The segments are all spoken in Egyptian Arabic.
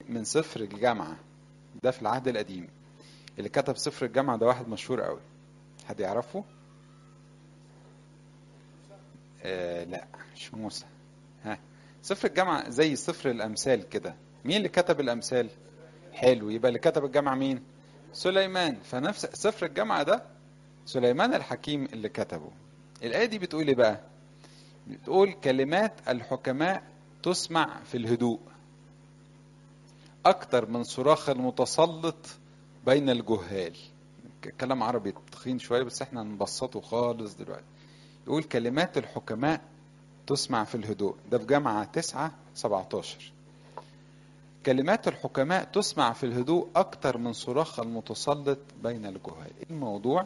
من سفر الجامعة ده في العهد القديم اللي كتب سفر الجامعة ده واحد مشهور قوي حد يعرفه؟ آه لا مش موسى ها سفر الجامعة زي سفر الأمثال كده مين اللي كتب الأمثال؟ حلو يبقى اللي كتب الجامعة مين؟ سليمان فنفس سفر الجامعة ده سليمان الحكيم اللي كتبه الآية دي بتقول إيه بقى؟ بتقول كلمات الحكماء تسمع في الهدوء أكتر من صراخ المتسلط بين الجهال كلام عربي تخين شوية بس احنا هنبسطه خالص دلوقتي يقول كلمات الحكماء تسمع في الهدوء ده في جامعة تسعة سبعة عشر كلمات الحكماء تسمع في الهدوء أكتر من صراخ المتسلط بين الجهال إيه الموضوع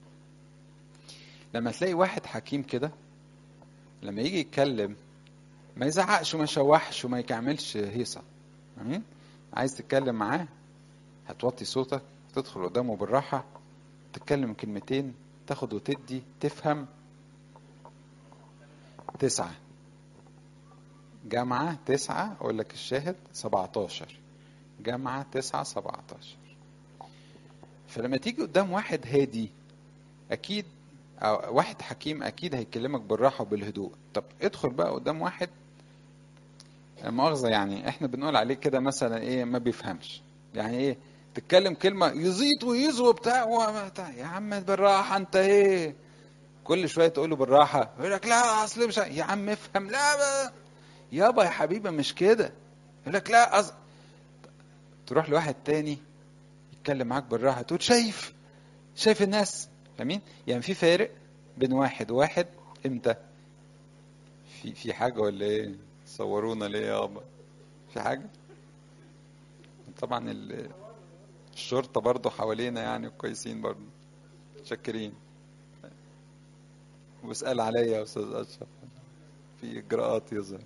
لما تلاقي واحد حكيم كده لما يجي يتكلم ما يزعقش وما يشوحش وما يعملش هيصة امين عايز تتكلم معاه هتوطي صوتك تدخل قدامه بالراحة تتكلم كلمتين تاخد وتدي تفهم تسعة جامعة تسعة أقول لك الشاهد سبعتاشر جامعة تسعة سبعتاشر فلما تيجي قدام واحد هادي أكيد أو واحد حكيم أكيد هيكلمك بالراحة وبالهدوء طب ادخل بقى قدام واحد مؤاخذة يعني احنا بنقول عليه كده مثلا ايه ما بيفهمش يعني ايه تتكلم كلمة يزيط ويزو وبتاع يا عم بالراحة انت ايه كل شوية تقول له بالراحة يقول لك لا اصل مش يا عم افهم لا بقى. يابا يا حبيبي مش كده يقول لك لا أص... تروح لواحد تاني يتكلم معاك بالراحة تقول شايف شايف الناس فاهمين يعني في فارق بين واحد وواحد امتى في في حاجة ولا ايه صورونا ليه يابا في حاجة طبعا الشرطة برضو حوالينا يعني كويسين برضو شاكرين واسأل عليا يا أستاذ أشرف في إجراءات يظهر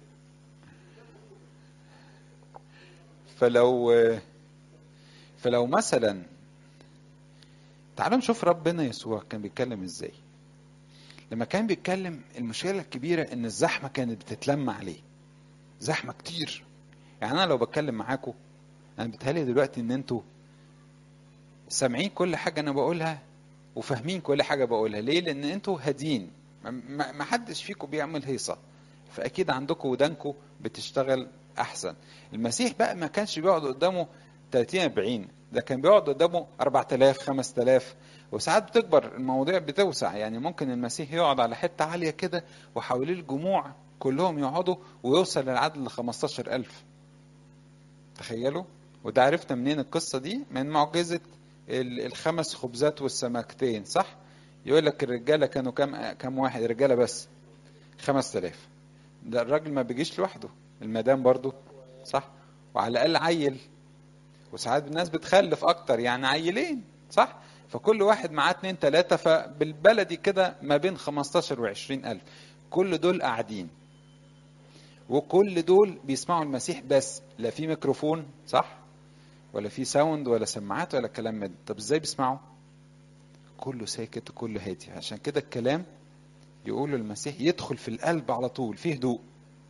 فلو فلو مثلا تعالوا نشوف ربنا يسوع كان بيتكلم ازاي لما كان بيتكلم المشكله الكبيره ان الزحمه كانت بتتلم عليه زحمه كتير يعني انا لو بتكلم معاكم انا بتهيألي دلوقتي ان انتوا سامعين كل حاجه انا بقولها وفاهمين كل حاجه بقولها ليه لان انتوا هادين ما حدش فيكم بيعمل هيصه فاكيد عندكم ودانكم بتشتغل احسن المسيح بقى ما كانش بيقعد قدامه 30 40 ده كان بيقعد قدامه 4000 5000 وساعات بتكبر المواضيع بتوسع يعني ممكن المسيح يقعد على حته عاليه كده وحواليه الجموع كلهم يقعدوا ويوصل للعدد ل 15000 تخيلوا وده عرفنا منين القصه دي من معجزه الخمس خبزات والسمكتين صح يقول لك الرجاله كانوا كام كام واحد رجاله بس 5000 ده الراجل ما بيجيش لوحده المدام برضو صح وعلى الاقل عيل وساعات الناس بتخلف اكتر يعني عيلين صح فكل واحد معاه اتنين تلاتة فبالبلدي كده ما بين 15 و 20 ألف كل دول قاعدين وكل دول بيسمعوا المسيح بس لا في ميكروفون صح ولا في ساوند ولا سماعات ولا كلام من طب ازاي بيسمعوا كله ساكت وكله هادي عشان كده الكلام يقول المسيح يدخل في القلب على طول فيه هدوء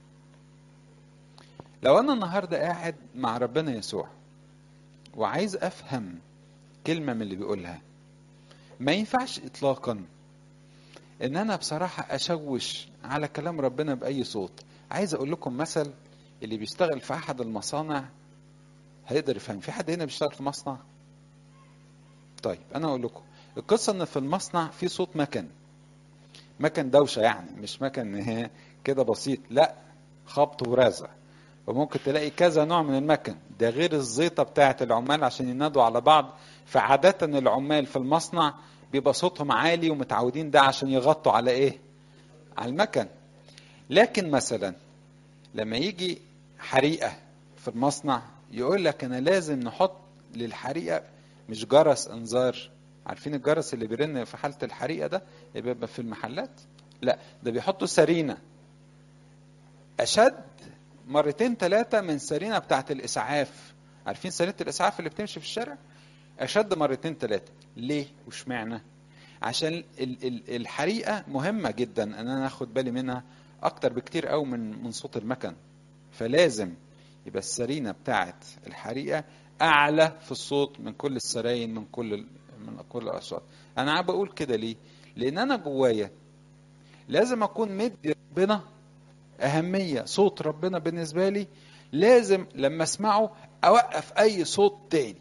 لو انا النهارده قاعد مع ربنا يسوع وعايز افهم كلمه من اللي بيقولها ما ينفعش اطلاقا ان انا بصراحه اشوش على كلام ربنا باي صوت عايز اقول لكم مثل اللي بيشتغل في احد المصانع هيقدر يفهم في حد هنا بيشتغل في مصنع طيب انا اقول لكم القصه ان في المصنع في صوت مكن مكن دوشه يعني مش مكن كده بسيط لا خبط ورزع وممكن تلاقي كذا نوع من المكن ده غير الزيطه بتاعه العمال عشان ينادوا على بعض فعاده العمال في المصنع بيبقى صوتهم عالي ومتعودين ده عشان يغطوا على ايه على المكن لكن مثلا لما يجي حريقه في المصنع يقول لك انا لازم نحط للحريقه مش جرس انذار عارفين الجرس اللي بيرن في حاله الحريقه ده اللي بيبقى في المحلات لا ده بيحطوا سرينه اشد مرتين ثلاثه من سرينه بتاعه الاسعاف عارفين سرينه الاسعاف اللي بتمشي في الشارع اشد مرتين ثلاثه ليه واشمعنى عشان ال- ال- الحريقه مهمه جدا ان انا اخد بالي منها اكتر بكتير قوي من من صوت المكن فلازم يبقى السرينه بتاعت الحريقه اعلى في الصوت من كل السراين من كل من كل الاصوات انا بقول كده ليه لان انا جوايا لازم اكون مدي ربنا اهميه صوت ربنا بالنسبه لي لازم لما اسمعه اوقف اي صوت تاني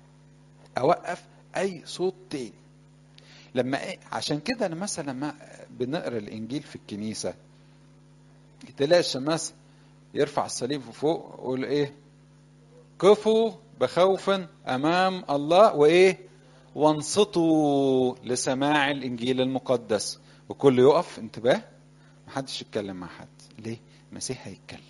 اوقف اي صوت تاني لما إيه؟ عشان كده انا مثلا لما بنقرا الانجيل في الكنيسه تلاقي الشماس يرفع الصليب فوق ويقول ايه كفوا بخوف امام الله وايه وانصتوا لسماع الانجيل المقدس وكل يقف انتباه محدش يتكلم مع حد ليه المسيح هيتكلم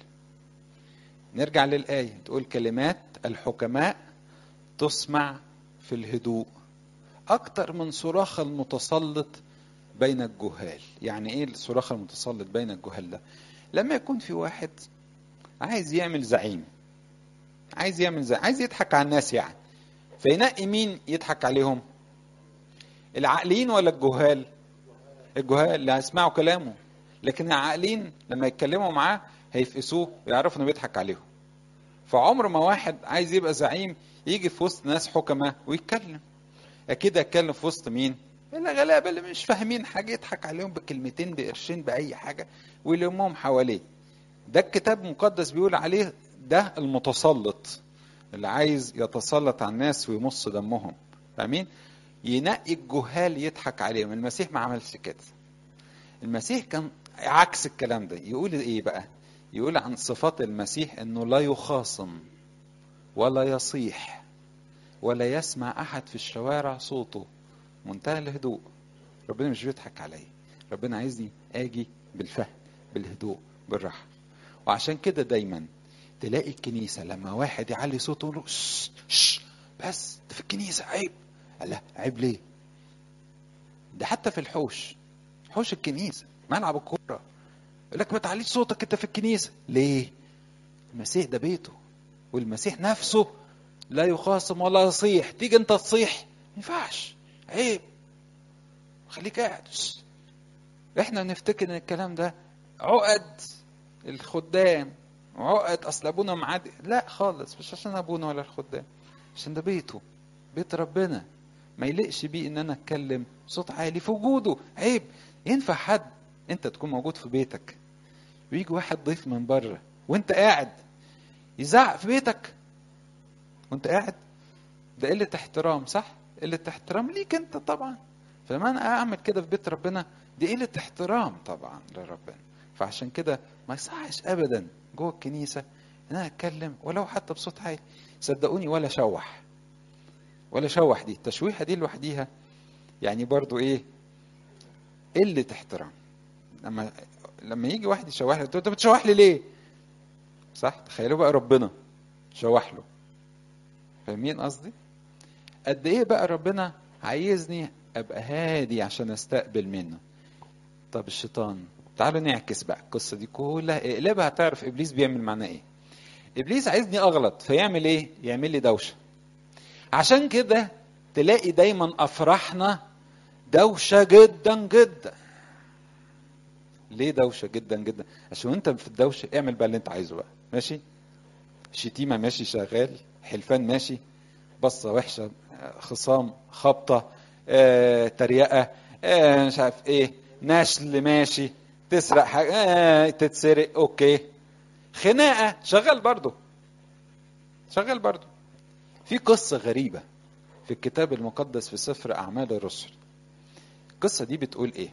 نرجع للآية تقول كلمات الحكماء تسمع في الهدوء أكتر من صراخ المتسلط بين الجهال يعني إيه الصراخ المتسلط بين الجهال ده لما يكون في واحد عايز يعمل زعيم عايز يعمل زعيم عايز يضحك على الناس يعني فينقي مين يضحك عليهم العاقلين ولا الجهال الجهال اللي هيسمعوا كلامه لكن العاقلين لما يتكلموا معاه هيفقسوه ويعرفوا انه بيضحك عليهم فعمر ما واحد عايز يبقى زعيم يجي في وسط ناس حكماء ويتكلم اكيد هيتكلم في وسط مين الغلابه اللي مش فاهمين حاجه يضحك عليهم بكلمتين بقرشين باي حاجه ويلمهم حواليه ده الكتاب المقدس بيقول عليه ده المتسلط اللي عايز يتسلط على الناس ويمص دمهم فاهمين ينقي الجهال يضحك عليهم المسيح ما عملش كده المسيح كان عكس الكلام ده يقول ايه بقى يقول عن صفات المسيح انه لا يخاصم ولا يصيح ولا يسمع احد في الشوارع صوته منتهى الهدوء ربنا مش بيضحك عليا ربنا عايزني اجي بالفهم بالهدوء بالراحه وعشان كده دايما تلاقي الكنيسه لما واحد يعلي صوته يقول له شش شش بس ده في الكنيسه عيب لا عيب ليه ده حتى في الحوش حوش الكنيسه ملعب الكوره يقول لك ما تعليش صوتك انت في الكنيسه ليه المسيح ده بيته والمسيح نفسه لا يخاصم ولا يصيح تيجي انت تصيح ما ينفعش عيب خليك قاعد احنا نفتكر ان الكلام ده عقد الخدام عقد اصل ابونا معاد لا خالص مش عشان ابونا ولا الخدام عشان ده بيته بيت ربنا ما يليقش بيه ان انا اتكلم صوت عالي في وجوده عيب ينفع حد انت تكون موجود في بيتك ويجي واحد ضيف من بره وانت قاعد يزعق في بيتك وانت قاعد ده قلة احترام صح؟ قلة احترام ليك انت طبعا فلما انا اعمل كده في بيت ربنا دي قلة احترام طبعا لربنا فعشان كده ما يصحش ابدا جوه الكنيسة ان انا اتكلم ولو حتى بصوت عالي صدقوني ولا شوح ولا شوح دي التشويحة دي لوحديها يعني برضو ايه قلة احترام لما لما يجي واحد يشوح لي انت بتشوح لي ليه؟ صح؟ تخيلوا بقى ربنا شوح له فاهمين قصدي؟ قد ايه بقى ربنا عايزني ابقى هادي عشان استقبل منه طب الشيطان تعالوا نعكس بقى القصه دي كلها اقلبها هتعرف ابليس بيعمل معانا ايه ابليس عايزني اغلط فيعمل ايه يعمل لي دوشه عشان كده تلاقي دايما افراحنا دوشه جدا جدا ليه دوشه جدا جدا عشان انت في الدوشه اعمل بقى اللي انت عايزه بقى ماشي شتيمه ماشي شغال حلفان ماشي بصه وحشه خصام خبطه آه، تريقه آه، مش عارف ايه نشل ماشي تسرق حاجه آه، تتسرق اوكي خناقه شغال برضه شغال برضه في قصه غريبه في الكتاب المقدس في سفر اعمال الرسل القصه دي بتقول ايه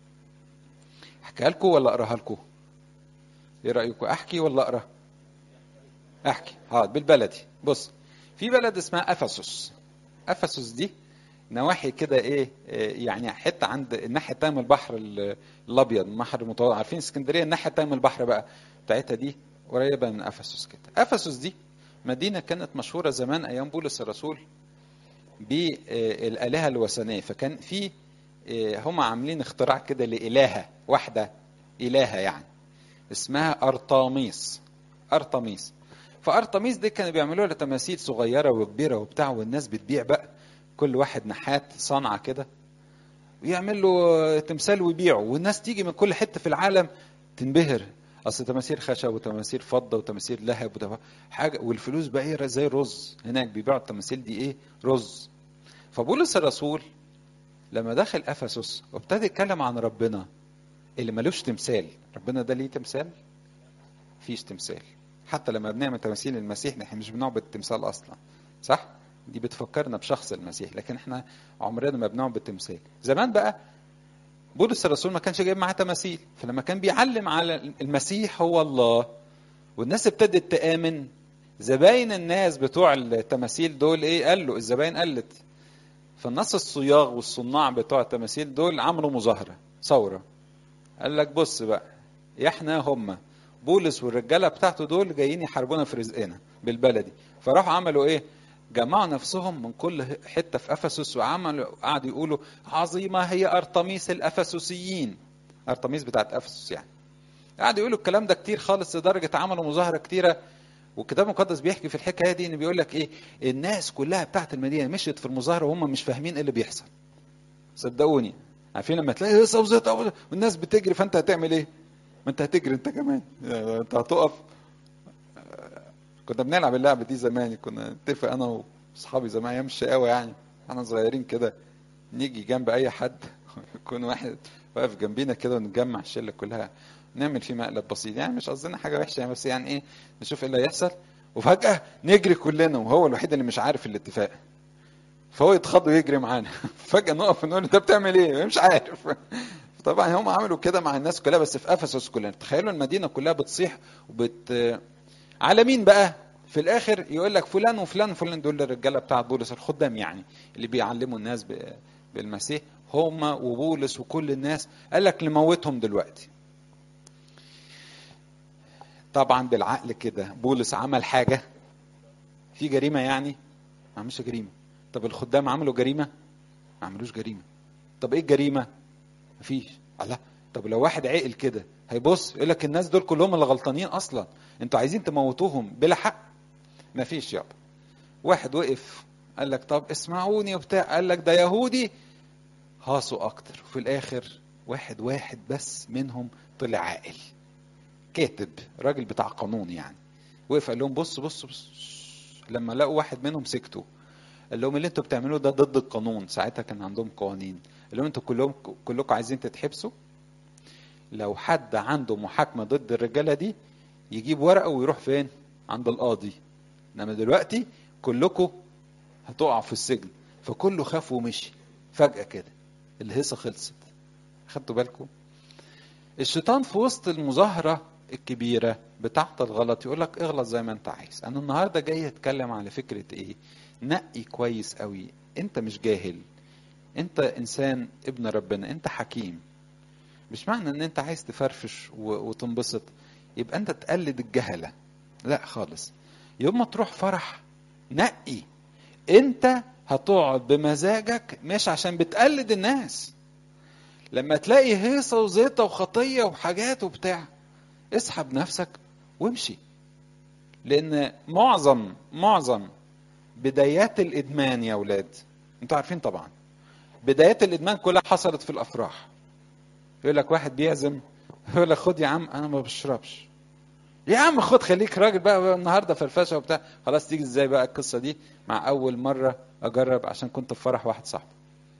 احكيها لكم ولا اقراها لكم ايه رايكم احكي ولا اقرا احكي حاضر بالبلدي بص في بلد اسمها افسس افسس دي نواحي كده ايه إيه يعني حته عند الناحيه الثانيه من البحر ال- الابيض البحر المتوسط عارفين اسكندريه الناحيه الثانيه من البحر بقى بتاعتها دي قريبه من افسس كده افسس دي مدينه كانت مشهوره زمان ايام بولس الرسول بالالهه الوثنيه فكان في إيه، هم عاملين اختراع كده لالهه واحده الهه يعني اسمها ارطاميس ارطميس فارطميس دي كانوا بيعملوا لها تماثيل صغيره وكبيره وبتاع والناس بتبيع بقى كل واحد نحات صنعه كده ويعمل له تمثال ويبيعه والناس تيجي من كل حته في العالم تنبهر اصل تماثيل خشب وتماثيل فضه وتماثيل ذهب وتم... حاجه والفلوس بقى ايه زي الرز هناك بيبيعوا التماثيل دي ايه رز فبولس الرسول لما دخل افسس وابتدى يتكلم عن ربنا اللي ملوش تمثال ربنا ده ليه تمثال فيش تمثال حتى لما بنعمل تماثيل المسيح احنا مش بنعبد التمثال اصلا صح دي بتفكرنا بشخص المسيح لكن احنا عمرنا ما بنعبد تمثال زمان بقى بولس الرسول ما كانش جايب معاه تماثيل فلما كان بيعلم على المسيح هو الله والناس ابتدت تآمن زباين الناس بتوع التماثيل دول ايه قال له الزباين قلت فالناس الصياغ والصناع بتوع التماثيل دول عملوا مظاهرة ثورة قال لك بص بقى يا احنا هم بولس والرجاله بتاعته دول جايين يحاربونا في رزقنا بالبلدي فراحوا عملوا ايه جمعوا نفسهم من كل حته في افسس وعملوا قعدوا يقولوا عظيمه هي ارطميس الافسسيين ارطميس بتاعت افسس يعني قعدوا يقولوا الكلام ده كتير خالص لدرجه عملوا مظاهره كتيره والكتاب المقدس بيحكي في الحكايه دي ان بيقول لك ايه الناس كلها بتاعت المدينه مشيت في المظاهره وهم مش فاهمين ايه اللي بيحصل صدقوني عارفين لما تلاقي هيصه وزيطه والناس بتجري فانت هتعمل ايه؟ ما انت هتجري انت كمان انت هتقف كنا بنلعب اللعبه دي زمان كنا نتفق انا واصحابي زمان ايام الشقاوه يعني احنا صغيرين كده نيجي جنب اي حد يكون واحد واقف جنبينا كده ونجمع الشله كلها نعمل فيه مقلب بسيط يعني مش قصدنا حاجه وحشه يعني بس يعني ايه نشوف ايه اللي هيحصل وفجاه نجري كلنا وهو الوحيد اللي مش عارف الاتفاق فهو يتخض ويجري معانا فجاه نقف ونقول انت بتعمل ايه مش عارف طبعا هم عملوا كده مع الناس كلها بس في افسس كلها تخيلوا المدينه كلها بتصيح وبت على مين بقى في الاخر يقول لك فلان وفلان وفلان دول الرجاله بتاع بولس الخدام يعني اللي بيعلموا الناس بالمسيح هم وبولس وكل الناس قال لك نموتهم دلوقتي طبعا بالعقل كده بولس عمل حاجه في جريمه يعني ما عملش جريمه طب الخدام عملوا جريمه ما عملوش جريمه طب ايه الجريمه مفيش الله طب لو واحد عقل كده هيبص يقول لك الناس دول كلهم اللي غلطانين اصلا انتوا عايزين تموتوهم بلا حق مفيش يابا واحد وقف قال لك طب اسمعوني وبتاع قال لك ده يهودي هاصوا اكتر وفي الاخر واحد واحد بس منهم طلع عاقل كاتب راجل بتاع قانون يعني وقف قال لهم بص بص بص لما لقوا واحد منهم سكتوا قال لهم اللي انتوا بتعملوه ده ضد القانون ساعتها كان عندهم قوانين قال لهم انتوا كلهم كلكم عايزين تتحبسوا لو حد عنده محاكمه ضد الرجاله دي يجيب ورقه ويروح فين عند القاضي انما دلوقتي كلكم هتقعوا في السجن فكله خاف ومشي فجاه كده الهيصه خلصت خدتوا بالكم الشيطان في وسط المظاهره الكبيره بتاعت الغلط يقول لك اغلط زي ما انت عايز انا النهارده جاي اتكلم على فكره ايه نقي كويس قوي انت مش جاهل انت انسان ابن ربنا انت حكيم مش معنى ان انت عايز تفرفش وتنبسط يبقى انت تقلد الجهله لا خالص يوم ما تروح فرح نقي انت هتقعد بمزاجك مش عشان بتقلد الناس لما تلاقي هيصه وزيطه وخطيه وحاجات وبتاع اسحب نفسك وامشي لان معظم معظم بدايات الادمان يا اولاد انتوا عارفين طبعا بدايات الادمان كلها حصلت في الافراح يقول لك واحد بيعزم يقول لك خد يا عم انا ما بشربش يا عم خد خليك راجل بقى النهارده فرفشه وبتاع خلاص تيجي ازاي بقى القصه دي مع اول مره اجرب عشان كنت في فرح واحد صاحبي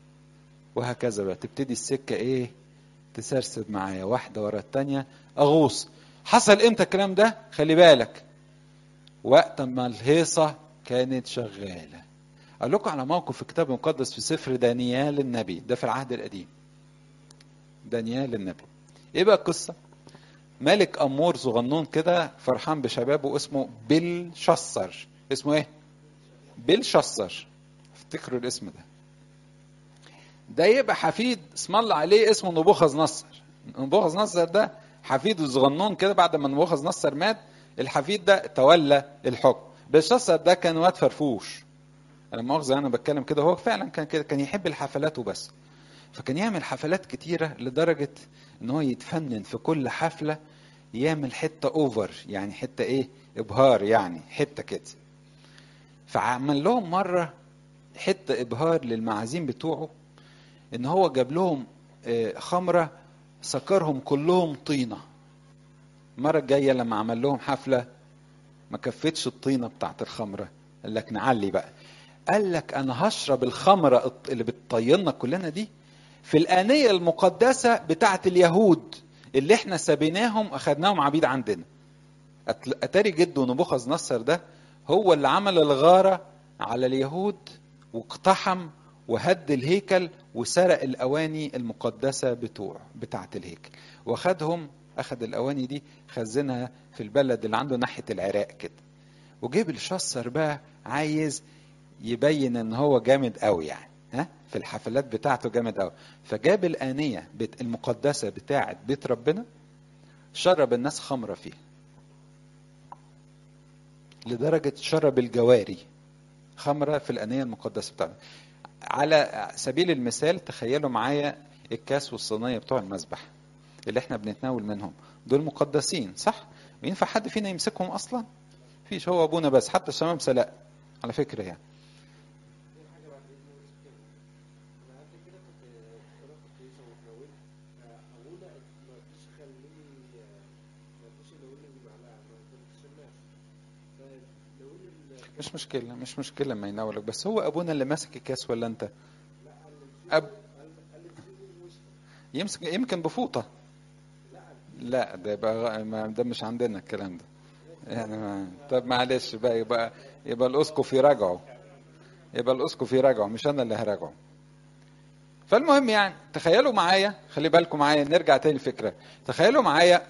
وهكذا بقى تبتدي السكه ايه تسرسب معايا واحده ورا الثانيه اغوص حصل امتى الكلام ده خلي بالك وقت ما الهيصه كانت شغاله اقول لكم على موقف في الكتاب المقدس في سفر دانيال النبي ده في العهد القديم دانيال النبي ايه بقى القصه ملك امور صغنون كده فرحان بشبابه اسمه بيل شصر اسمه ايه بيل شصر افتكروا الاسم ده ده يبقى حفيد اسم الله عليه اسمه نبوخذ نصر نبوخذ نصر ده حفيده صغنون كده بعد ما نبوخذ نصر مات الحفيد ده تولى الحكم بلشسر ده كان واد فرفوش انا مؤاخذه انا بتكلم كده هو فعلا كان كده كان يحب الحفلات وبس فكان يعمل حفلات كتيره لدرجه ان هو يتفنن في كل حفله يعمل حته اوفر يعني حته ايه ابهار يعني حته كده فعمل لهم مره حته ابهار للمعازيم بتوعه ان هو جاب لهم خمره سكرهم كلهم طينه المره الجايه لما عمل لهم حفله ما كفتش الطينه بتاعت الخمره قال لك نعلي بقى قال لك انا هشرب الخمره اللي بتطيننا كلنا دي في الآنية المقدسة بتاعت اليهود اللي احنا سبيناهم أخدناهم عبيد عندنا أتاري جده نبوخذ نصر ده هو اللي عمل الغارة على اليهود واقتحم وهد الهيكل وسرق الأواني المقدسة بتوع بتاعت الهيكل واخدهم أخد الأواني دي خزنها في البلد اللي عنده ناحية العراق كده وجيب الشصر بقى عايز يبين ان هو جامد قوي يعني ها في الحفلات بتاعته جامد قوي فجاب الآنية بت المقدسة بتاعة بيت ربنا شرب الناس خمرة فيها لدرجة شرب الجواري خمرة في الآنية المقدسة بتاعته على سبيل المثال تخيلوا معايا الكاس والصينية بتوع المذبح اللي احنا بنتناول منهم دول مقدسين صح؟ ينفع حد فينا يمسكهم أصلا؟ فيش هو أبونا بس حتى الشمامسة لا على فكرة يعني مش مشكلة مش مشكلة ما يناولك بس هو أبونا اللي ماسك الكاس ولا أنت؟ أب يمسك يمكن بفوطة لا ده يبقى ما ده مش عندنا الكلام ده يعني ما طب معلش بقى يبقى يبقى الاسقف يراجعه يبقى الاسقف يراجعه مش انا اللي هراجعه فالمهم يعني تخيلوا معايا خلي بالكم معايا نرجع تاني الفكره تخيلوا معايا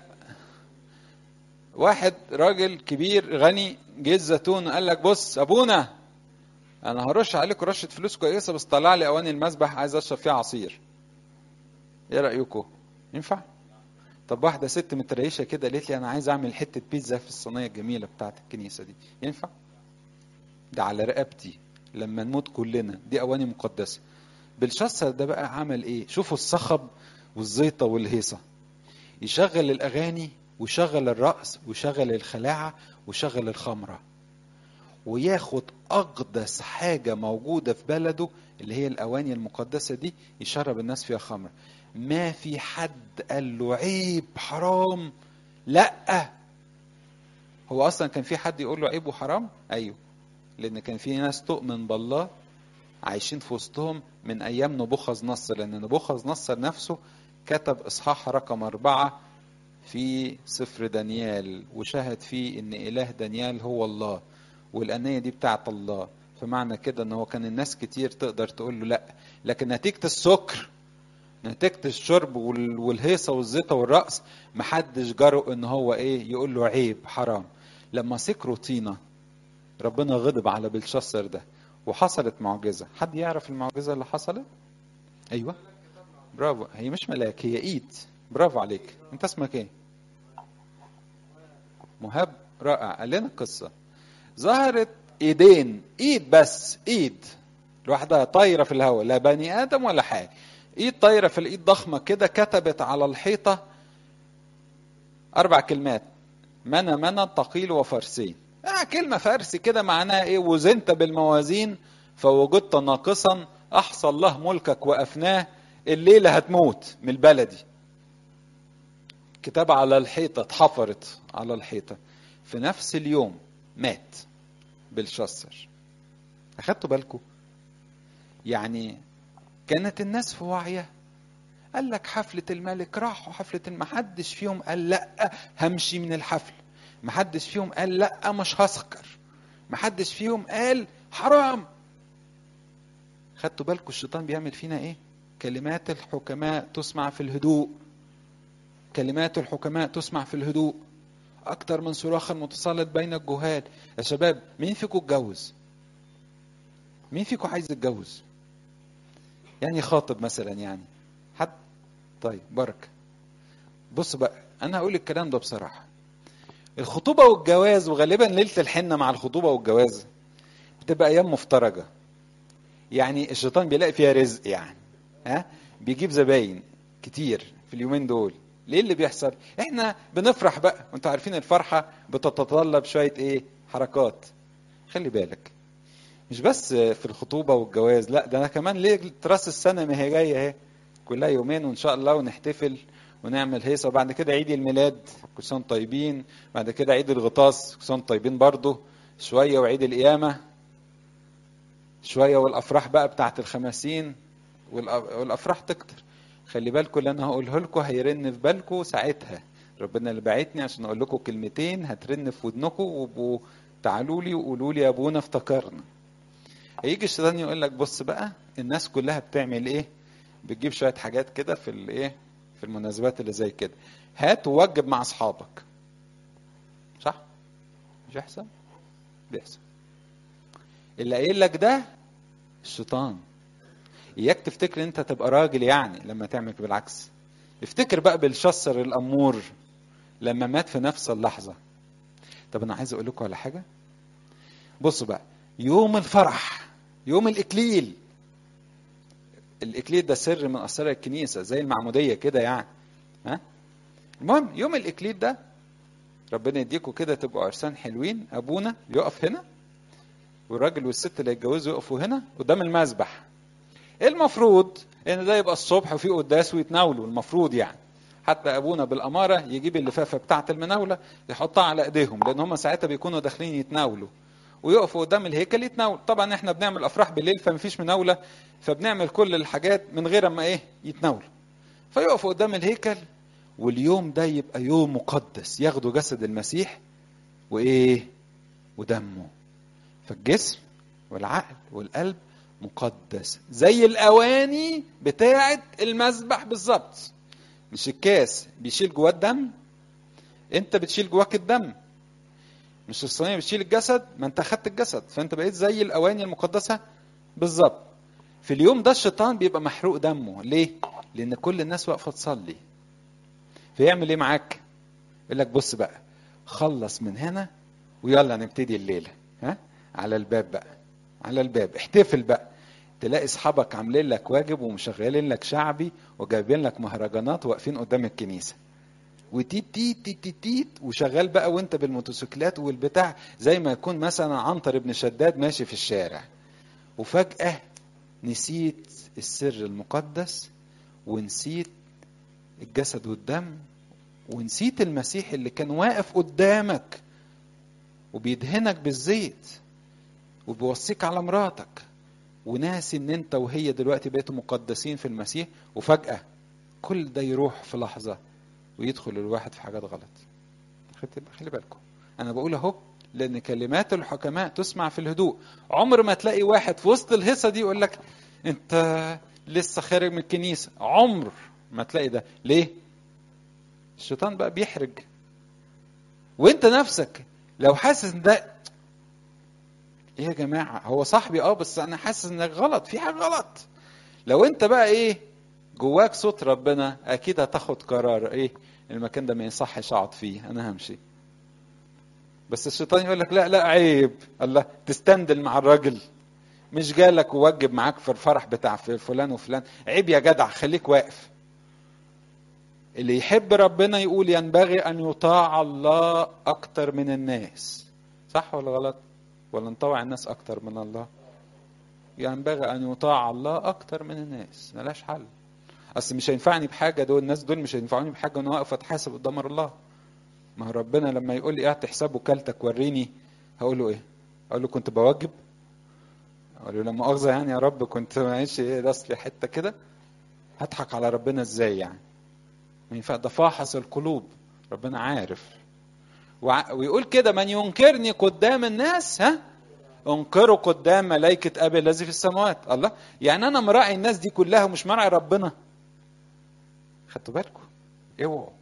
واحد راجل كبير غني جه الزيتون قال لك بص ابونا انا هرش عليكم رشه فلوس كويسه بس طلع لي اواني المسبح عايز اشرب فيها عصير ايه رايكم ينفع طب واحده ست متريشه كده قالت لي انا عايز اعمل حته بيتزا في الصينيه الجميله بتاعه الكنيسه دي ينفع ده على رقبتي لما نموت كلنا دي اواني مقدسه بالشصر ده بقى عمل ايه شوفوا الصخب والزيطه والهيصه يشغل الاغاني ويشغل الرقص ويشغل الخلاعه ويشغل الخمره وياخد اقدس حاجه موجوده في بلده اللي هي الاواني المقدسه دي يشرب الناس فيها خمر ما في حد قال له عيب حرام لا هو اصلا كان في حد يقول له عيب وحرام ايوه لان كان في ناس تؤمن بالله عايشين في وسطهم من ايام نبوخذ نصر لان نبوخذ نصر نفسه كتب اصحاح رقم اربعه في سفر دانيال وشهد فيه ان اله دانيال هو الله والانيه دي بتاعت الله فمعنى كده ان هو كان الناس كتير تقدر تقول له لا لكن نتيجه السكر نتيجة الشرب والهيصة والزيطة والرقص محدش جرؤ ان هو ايه يقول له عيب حرام لما سكروا طينة ربنا غضب على بلشسر ده وحصلت معجزة حد يعرف المعجزة اللي حصلت ايوه برافو هي مش ملاك هي ايد برافو عليك انت اسمك ايه مهاب رائع قال لنا قصة ظهرت ايدين ايد بس ايد لوحدها طايرة في الهواء لا بني ادم ولا حاجة ايد طايره في الايد ضخمه كده كتبت على الحيطه اربع كلمات منى منى ثقيل وفرسين آه كلمه فارسي كده معناها ايه وزنت بالموازين فوجدت ناقصا احصى الله ملكك وافناه الليله هتموت من البلدي كتاب على الحيطه اتحفرت على الحيطه في نفس اليوم مات بالشسر اخدتوا بالكم يعني كانت الناس في وعيها قال لك حفلة الملك راحوا حفلة محدش فيهم قال لا همشي من الحفل محدش فيهم قال لا مش هسكر محدش فيهم قال حرام خدتوا بالكم الشيطان بيعمل فينا ايه كلمات الحكماء تسمع في الهدوء كلمات الحكماء تسمع في الهدوء اكتر من صراخ المتسلط بين الجهال يا شباب مين فيكم اتجوز مين فيكم عايز يتجوز يعني خاطب مثلا يعني حد طيب بركة بص بقى انا هقول الكلام ده بصراحة الخطوبة والجواز وغالبا ليلة الحنة مع الخطوبة والجواز بتبقى ايام مفترجة يعني الشيطان بيلاقي فيها رزق يعني ها بيجيب زباين كتير في اليومين دول ليه اللي بيحصل احنا بنفرح بقى وانتوا عارفين الفرحة بتتطلب شوية ايه حركات خلي بالك مش بس في الخطوبة والجواز لا ده أنا كمان ليه راس السنة ما هي جاية أهي كلها يومين وإن شاء الله ونحتفل ونعمل هيصه وبعد كده عيد الميلاد كل سنه طيبين بعد كده عيد الغطاس كل سنه طيبين برضه شويه وعيد القيامه شويه والافراح بقى بتاعت الخمسين والافراح تكتر خلي بالكم اللي انا هقوله لكم هيرن في بالكم ساعتها ربنا اللي بعتني عشان اقول لكم كلمتين هترن في ودنكم وابقوا تعالوا لي وقولوا لي يا ابونا افتكرنا هيجي الشيطان يقول لك بص بقى الناس كلها بتعمل ايه بتجيب شويه حاجات كده في الايه في المناسبات اللي زي كده هات ووجب مع اصحابك صح مش يحصل بيحصل اللي قايل لك ده الشيطان اياك تفتكر انت تبقى راجل يعني لما تعمل بالعكس افتكر بقى بالشصر الامور لما مات في نفس اللحظه طب انا عايز اقول لكم على حاجه بصوا بقى يوم الفرح يوم الاكليل الاكليل ده سر من اسرار الكنيسه زي المعموديه كده يعني ها المهم يوم الاكليل ده ربنا يديكم كده تبقوا عرسان حلوين ابونا يقف هنا والراجل والست اللي يتجوزوا يقفوا هنا قدام المذبح المفروض ان ده يبقى الصبح وفي قداس ويتناولوا المفروض يعني حتى ابونا بالاماره يجيب اللفافه بتاعه المناوله يحطها على ايديهم لان هم ساعتها بيكونوا داخلين يتناولوا ويقفوا قدام الهيكل يتناول طبعا احنا بنعمل افراح بالليل فمفيش مناوله فبنعمل كل الحاجات من غير ما ايه يتناولوا فيقفوا قدام الهيكل واليوم ده يبقى يوم مقدس ياخدوا جسد المسيح وايه ودمه فالجسم والعقل والقلب مقدس زي الاواني بتاعه المذبح بالظبط مش الكاس بيشيل جواه الدم انت بتشيل جواك الدم مش الصينيه بتشيل الجسد ما انت اخدت الجسد فانت بقيت زي الاواني المقدسه بالظبط في اليوم ده الشيطان بيبقى محروق دمه ليه لان كل الناس واقفه تصلي فيعمل ايه معاك يقول لك بص بقى خلص من هنا ويلا نبتدي الليله ها على الباب بقى على الباب احتفل بقى تلاقي اصحابك عاملين لك واجب ومشغلين لك شعبي وجايبين لك مهرجانات واقفين قدام الكنيسه وتيت تيت تيت تيت, تيت وشغال بقى وانت بالموتوسيكلات والبتاع زي ما يكون مثلا عنتر ابن شداد ماشي في الشارع وفجأة نسيت السر المقدس ونسيت الجسد والدم ونسيت المسيح اللي كان واقف قدامك وبيدهنك بالزيت وبيوصيك على مراتك وناسي ان انت وهي دلوقتي بقيتوا مقدسين في المسيح وفجأة كل ده يروح في لحظة ويدخل الواحد في حاجات غلط خلي بالكم انا بقول اهو لان كلمات الحكماء تسمع في الهدوء عمر ما تلاقي واحد في وسط الهيصه دي يقول لك انت لسه خارج من الكنيسه عمر ما تلاقي ده ليه الشيطان بقى بيحرج وانت نفسك لو حاسس ان ده ايه يا جماعه هو صاحبي اه بس انا حاسس انك غلط في حاجه غلط لو انت بقى ايه جواك صوت ربنا اكيد هتاخد قرار ايه المكان ده ما يصحش اقعد فيه انا همشي بس الشيطان يقول لك لا لا عيب الله تستندل مع الراجل مش جالك ووجب معاك في الفرح بتاع فلان وفلان عيب يا جدع خليك واقف اللي يحب ربنا يقول ينبغي ان يطاع الله اكتر من الناس صح ولا غلط ولا نطوع الناس اكتر من الله ينبغي ان يطاع الله اكتر من الناس ملاش حل اصل مش هينفعني بحاجه دول الناس دول مش هينفعوني بحاجه انا واقف اتحاسب قدام الله ما هو ربنا لما يقول لي اعطي حساب وكالتك وريني هقول له ايه اقول له كنت بواجب اقول له لا مؤاخذه يعني يا رب كنت معيش ايه ده اصلي حته كده هضحك على ربنا ازاي يعني ما ينفع ده فاحص القلوب ربنا عارف ويقول كده من ينكرني قدام الناس ها انكره قدام ملائكة أبي الذي في السماوات الله يعني أنا مراعي الناس دي كلها ومش مراعي ربنا خدتوا بالكم اوعوا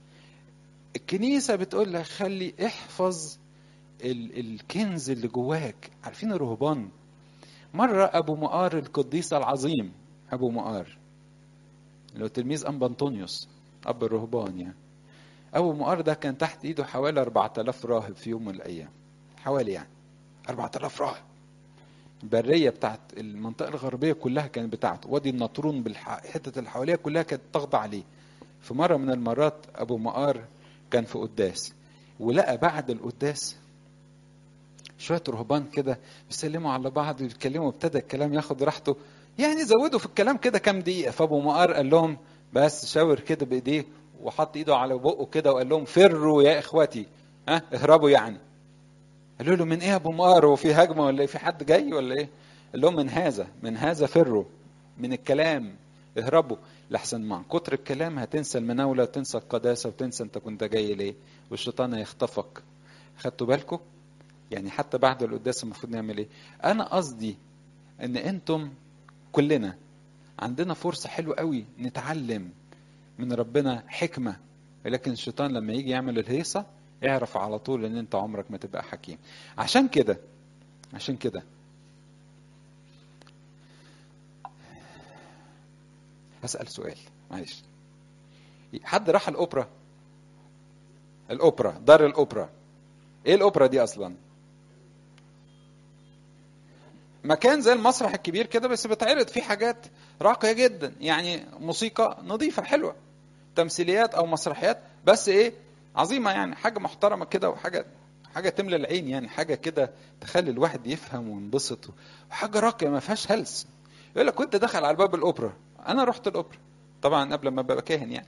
الكنيسة بتقول لك خلي احفظ ال الكنز اللي جواك عارفين الرهبان مرة أبو مقار القديس العظيم أبو مقار اللي هو تلميذ أنبا أنطونيوس أب الرهبان يعني أبو مقار ده كان تحت إيده حوالي 4000 راهب في يوم من الأيام حوالي يعني 4000 راهب البريه بتاعت المنطقه الغربيه كلها كانت بتاعته وادي النطرون بالحته اللي حواليها كلها كانت تخضع عليه في مره من المرات ابو مقار كان في قداس ولقى بعد القداس شويه رهبان كده بيسلموا على بعض ويتكلموا ابتدى الكلام ياخد راحته يعني زودوا في الكلام كده كام دقيقه فابو مقار قال لهم بس شاور كده بايديه وحط ايده على بقه كده وقال لهم فروا يا اخوتي ها اهربوا يعني قالوا له من ايه يا ابو مار وفي هجمه ولا ايه في حد جاي ولا ايه قال لهم من هذا من هذا فروا من الكلام اهربوا لحسن مع كتر الكلام هتنسى المناولة وتنسى القداسة وتنسى انت كنت جاي ليه والشيطان هيخطفك خدتوا بالكم يعني حتى بعد القداس المفروض نعمل ايه انا قصدي ان انتم كلنا عندنا فرصة حلوة قوي نتعلم من ربنا حكمة لكن الشيطان لما يجي يعمل الهيصة اعرف على طول ان انت عمرك ما تبقى حكيم عشان كده عشان كده هسأل سؤال معلش حد راح الأوبرا الأوبرا دار الأوبرا إيه الأوبرا دي أصلا مكان زي المسرح الكبير كده بس بتعرض فيه حاجات راقية جدا يعني موسيقى نظيفة حلوة تمثيليات أو مسرحيات بس إيه عظيمة يعني حاجة محترمة كده وحاجة حاجة تملى العين يعني حاجة كده تخلي الواحد يفهم وينبسط وحاجة راقية ما فيهاش هلس يقول لك كنت دخل على باب الأوبرا انا رحت الاوبرا طبعا قبل ما ابقى كاهن يعني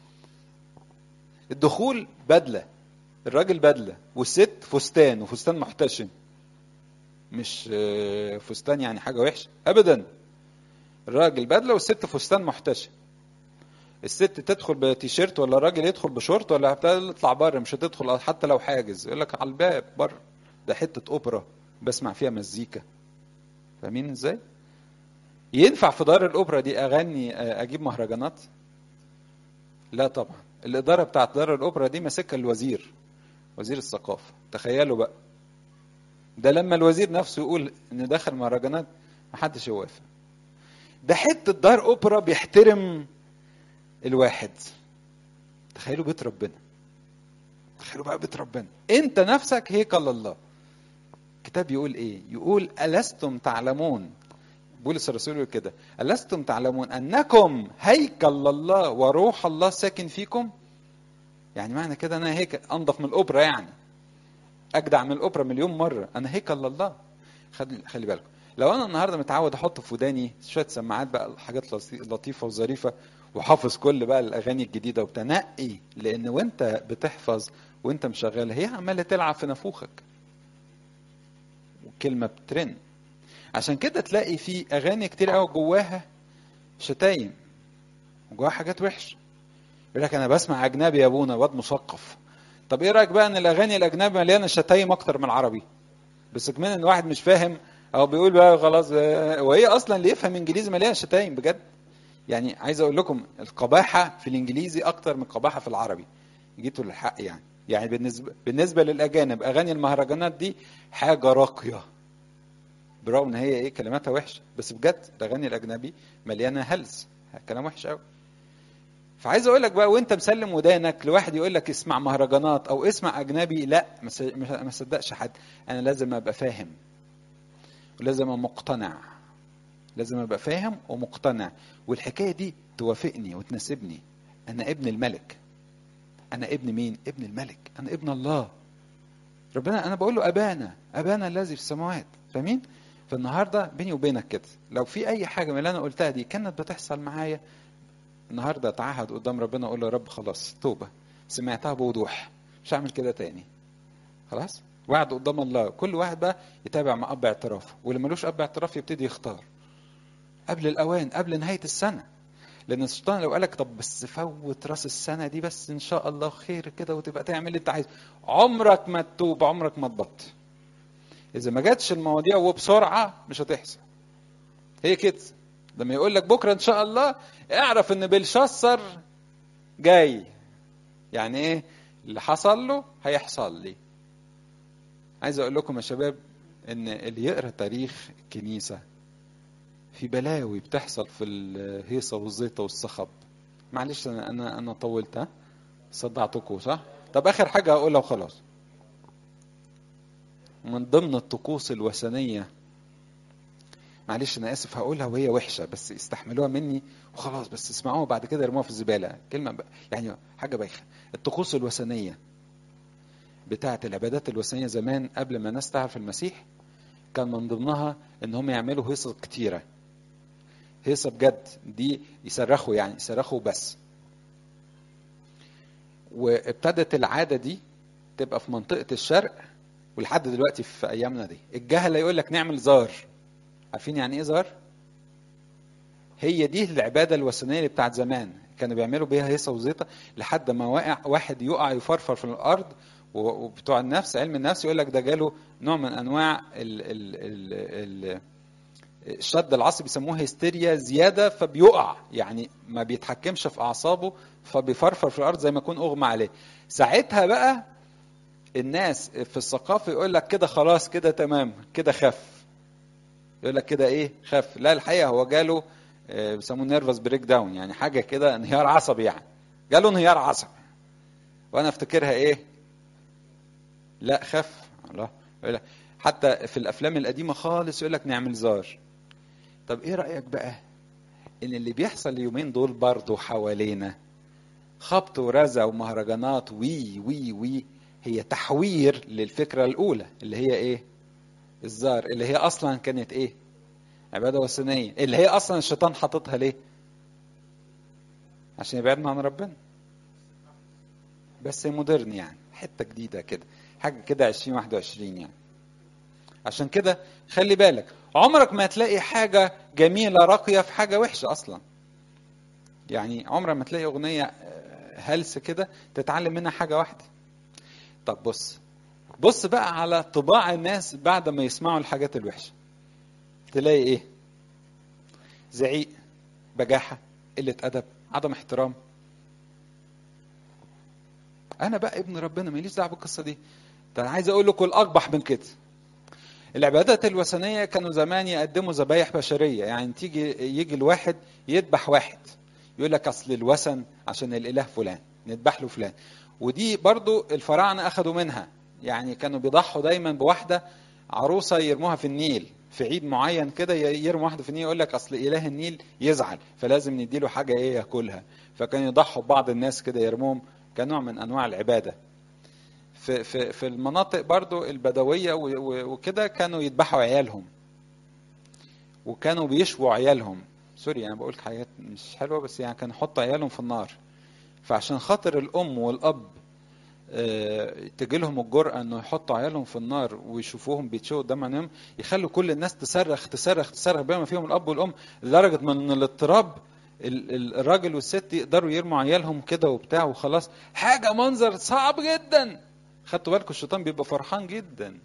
الدخول بدله الراجل بدله والست فستان وفستان محتشم مش فستان يعني حاجه وحشه ابدا الراجل بدله والست فستان محتشم الست تدخل بتيشيرت ولا الراجل يدخل بشورت ولا تطلع بره مش هتدخل حتى لو حاجز يقول لك على الباب بره ده حته اوبرا بسمع فيها مزيكا فاهمين ازاي؟ ينفع في دار الاوبرا دي اغني اجيب مهرجانات لا طبعا الاداره بتاعت دار الاوبرا دي ماسكها الوزير وزير الثقافه تخيلوا بقى ده لما الوزير نفسه يقول ان دخل مهرجانات محدش يوافق ده حته دار اوبرا بيحترم الواحد تخيلوا بيت ربنا تخيلوا بقى بيت ربنا انت نفسك هيكل الله الكتاب يقول ايه يقول الستم تعلمون بولس الرسول يقول كده ألستم تعلمون أنكم هيكل الله وروح الله ساكن فيكم يعني معنى كده أنا هيكل أنضف من الأوبرا يعني أجدع من الأوبرا مليون مرة أنا هيكل الله خلي, خلي بالكم لو أنا النهاردة متعود أحط في وداني شوية سماعات بقى حاجات لطيفة وظريفة وحافظ كل بقى الأغاني الجديدة وبتنقي لأن وأنت بتحفظ وأنت مشغل هي عمالة تلعب في نافوخك وكلمة بترن عشان كده تلاقي في اغاني كتير قوي جواها شتايم وجواها حاجات وحشه يقول لك انا بسمع اجنبي يا ابونا واد مثقف طب ايه رايك بقى ان الاغاني الاجنبي مليانه شتايم اكتر من العربي بس كمان ان واحد مش فاهم او بيقول بقى خلاص وهي اصلا اللي يفهم انجليزي مليانه شتايم بجد يعني عايز اقول لكم القباحه في الانجليزي اكتر من القباحه في العربي جيتوا للحق يعني يعني بالنسبه بالنسبه للاجانب اغاني المهرجانات دي حاجه راقيه برغم ان هي ايه كلماتها وحشه بس بجد الاغاني الاجنبي مليانه هلس كلام وحش قوي فعايز اقول لك بقى وانت مسلم ودانك لواحد يقول لك اسمع مهرجانات او اسمع اجنبي لا ما صدقش حد انا لازم ابقى فاهم ولازم ابقى مقتنع لازم ابقى فاهم ومقتنع والحكايه دي توافقني وتناسبني انا ابن الملك انا ابن مين ابن الملك انا ابن الله ربنا انا بقول له ابانا ابانا الذي في السماوات فاهمين فالنهارده بيني وبينك كده لو في اي حاجه من اللي انا قلتها دي كانت بتحصل معايا النهارده اتعهد قدام ربنا اقول له يا رب خلاص توبه سمعتها بوضوح مش هعمل كده تاني خلاص وعد قدام الله كل واحد بقى يتابع مع اب اعترافه واللي ملوش اب اعتراف يبتدي يختار قبل الاوان قبل نهايه السنه لان الشيطان لو قالك طب بس فوت راس السنه دي بس ان شاء الله خير كده وتبقى تعمل اللي انت عايزه عمرك ما تتوب عمرك ما تبطل اذا ما جاتش المواضيع وبسرعه مش هتحصل هي كده لما يقول لك بكره ان شاء الله اعرف ان بلشسر جاي يعني ايه اللي حصل له هيحصل لي عايز اقول لكم يا شباب ان اللي يقرا تاريخ الكنيسه في بلاوي بتحصل في الهيصه والزيطه والصخب معلش انا انا انا طولت ها صدعتكم صح طب اخر حاجه هقولها وخلاص من ضمن الطقوس الوثنيه معلش انا اسف هقولها وهي وحشه بس استحملوها مني وخلاص بس اسمعوها بعد كده ارموها في الزباله كلمه بقى يعني حاجه بايخه الطقوس الوثنيه بتاعه العبادات الوثنيه زمان قبل ما الناس تعرف المسيح كان من ضمنها ان هم يعملوا هيصه كتيره هيصه بجد دي يصرخوا يعني يصرخوا بس وابتدت العاده دي تبقى في منطقه الشرق ولحد دلوقتي في ايامنا دي الجهله يقول لك نعمل زار عارفين يعني ايه زار هي دي العباده الوثنيه اللي بتاعت زمان كانوا بيعملوا بيها هيصه وزيطه لحد ما واقع واحد يقع يفرفر في الارض وبتوع النفس علم النفس يقول لك ده جاله نوع من انواع ال ال ال ال الشد العصبي بيسموها هستيريا زياده فبيقع يعني ما بيتحكمش في اعصابه فبيفرفر في الارض زي ما يكون اغمى عليه ساعتها بقى الناس في الثقافه يقول لك كده خلاص كده تمام كده خف يقول لك كده ايه خف لا الحقيقه هو جاله بيسموه نيرفس بريك داون يعني حاجه كده انهيار عصبي يعني جاله انهيار عصبي وانا افتكرها ايه لا خف الله حتى في الافلام القديمه خالص يقول لك نعمل زار طب ايه رايك بقى ان اللي بيحصل اليومين دول برضه حوالينا خبط ورزع ومهرجانات وي وي وي هي تحوير للفكره الاولى اللي هي ايه الزار اللي هي اصلا كانت ايه عباده وثنيه اللي هي اصلا الشيطان حاططها ليه عشان يبعدنا عن ربنا بس مودرن يعني حته جديده كده حاجه كده 2021 يعني عشان كده خلي بالك عمرك ما تلاقي حاجه جميله راقيه في حاجه وحشه اصلا يعني عمرك ما تلاقي اغنيه هلس كده تتعلم منها حاجه واحده طب بص بص بقى على طباع الناس بعد ما يسمعوا الحاجات الوحشه تلاقي ايه زعيق بجاحه قله ادب عدم احترام انا بقى ابن ربنا ماليش دعوه بالقصه دي ده انا عايز اقول لكم الاقبح من كده العبادات الوثنيه كانوا زمان يقدموا ذبايح بشريه يعني تيجي يجي الواحد يذبح واحد يقول لك اصل الوثن عشان الاله فلان نذبح له فلان ودي برضو الفراعنه اخذوا منها يعني كانوا بيضحوا دايما بواحده عروسه يرموها في النيل في عيد معين كده يرموا واحده في النيل يقول لك اصل اله النيل يزعل فلازم نديله حاجه ايه ياكلها فكانوا يضحوا ببعض الناس كده يرموهم كنوع من انواع العباده في في في المناطق برضو البدويه وكده كانوا يذبحوا عيالهم وكانوا بيشووا عيالهم سوري انا بقول حاجات مش حلوه بس يعني كانوا يحطوا عيالهم في النار فعشان خاطر الام والاب تجي لهم الجرأة انه يحطوا عيالهم في النار ويشوفوهم بيتشوا قدام عينيهم يخلوا كل الناس تصرخ تصرخ تصرخ بما فيهم الاب والام لدرجة من الاضطراب الراجل والست يقدروا يرموا عيالهم كده وبتاع وخلاص حاجة منظر صعب جدا خدتوا بالكم الشيطان بيبقى فرحان جدا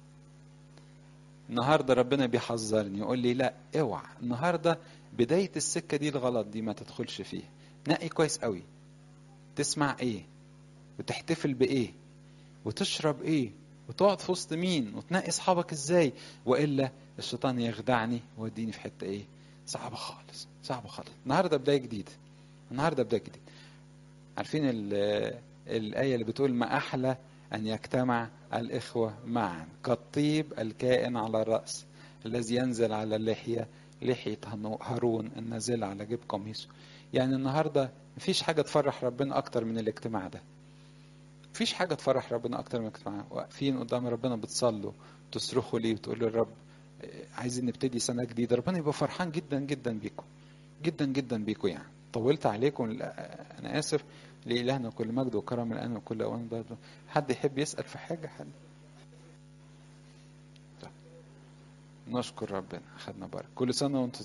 النهارده ربنا بيحذرني يقول لي لا اوعى النهارده بداية السكة دي الغلط دي ما تدخلش فيها نقي كويس قوي تسمع ايه وتحتفل بايه وتشرب ايه وتقعد في وسط مين وتنقي اصحابك ازاي والا الشيطان يخدعني ويوديني في حته ايه صعبه خالص صعبه خالص النهارده بدايه جديده النهارده بدايه جديده عارفين الايه اللي بتقول ما احلى ان يجتمع الاخوه معا كالطيب الكائن على الراس الذي ينزل على اللحيه لحيه هارون النازله على جيب قميصه يعني النهارده مفيش حاجه تفرح ربنا اكتر من الاجتماع ده مفيش حاجة تفرح ربنا أكتر من الاجتماع واقفين قدام ربنا بتصلوا تصرخوا ليه وتقولوا للرب عايزين نبتدي سنة جديدة ربنا يبقى فرحان جدا جدا بيكم جدا جدا بيكم يعني طولت عليكم أنا آسف لإلهنا كل مجد وكرم الآن وكل أوان حد يحب يسأل في حاجة حد نشكر ربنا أخذنا بارك كل سنة وأنتم